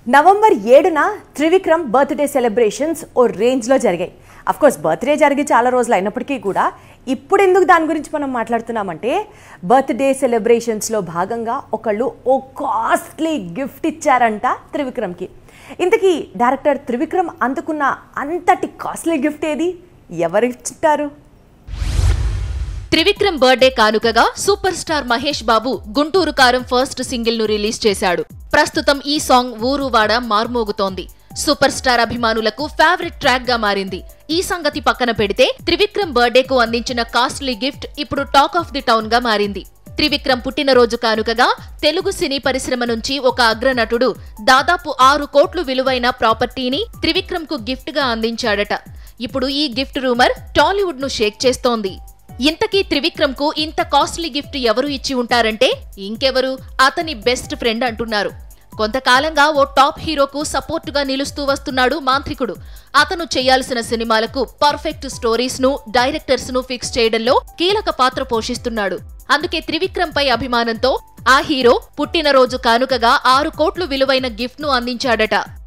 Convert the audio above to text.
November ఏడున Trivikram birthday celebrations ఓ రేంజ్లో జరిగాయి కోర్స్ బర్త్డే జరిగి చాలా రోజులు అయినప్పటికీ కూడా ఇప్పుడు ఎందుకు దాని గురించి మనం మాట్లాడుతున్నామంటే బర్త్డే సెలబ్రేషన్స్లో భాగంగా ఒకళ్ళు ఓ కాస్ట్లీ గిఫ్ట్ ఇచ్చారంట త్రివిక్రమ్కి ఇంతకీ డైరెక్టర్ త్రివిక్రమ్ అందుకున్న అంతటి కాస్ట్లీ గిఫ్ట్ ఏది ఎవరిచ్చుంటారు త్రివిక్రమ్ బర్త్డే కానుకగా super star Mahesh Babu Guntur Kaaram first single ను రిలీజ్ చేశాడు ప్రస్తుతం ఈ సాంగ్ ఊరువాడ మార్మోగుతోంది సూపర్ స్టార్ అభిమానులకు ఫేవరెట్ ట్రాక్ గా మారింది ఈ సంగతి పక్కన పెడితే త్రివిక్రమ్ బర్త్డేకు అందించిన కాస్ట్లీ గిఫ్ట్ ఇప్పుడు టాక్ ఆఫ్ ది టౌన్ గా మారింది త్రివిక్రమ్ పుట్టినరోజు కానుకగా తెలుగు సినీ పరిశ్రమ నుంచి ఒక అగ్రనటుడు దాదాపు ఆరు కోట్లు విలువైన ప్రాపర్టీని త్రివిక్రమ్ కు గిఫ్ట్ గా అందించాడట ఇప్పుడు ఈ గిఫ్ట్ రూమర్ టాలీవుడ్ ను షేక్ చేస్తోంది ఇంతకీ త్రివిక్రమ్ కు ఇంత కాస్ట్లీ గిఫ్ట్ ఎవరు ఇచ్చి ఉంటారంటే ఇంకెవరు అతని బెస్ట్ ఫ్రెండ్ అంటున్నారు కొంతకాలంగా ఓ టాప్ హీరోకు సపోర్టుగా నిలుస్తూ వస్తున్నాడు మాంత్రికుడు అతను చేయాల్సిన సినిమాలకు పర్ఫెక్ట్ స్టోరీస్ ను డైరెక్టర్స్ ను ఫిక్స్ చేయడంలో కీలక పాత్ర పోషిస్తున్నాడు అందుకే త్రివిక్రమ్ పై అభిమానంతో ఆ హీరో పుట్టినరోజు కానుకగా ఆరు కోట్లు విలువైన గిఫ్ట్ ను అందించాడట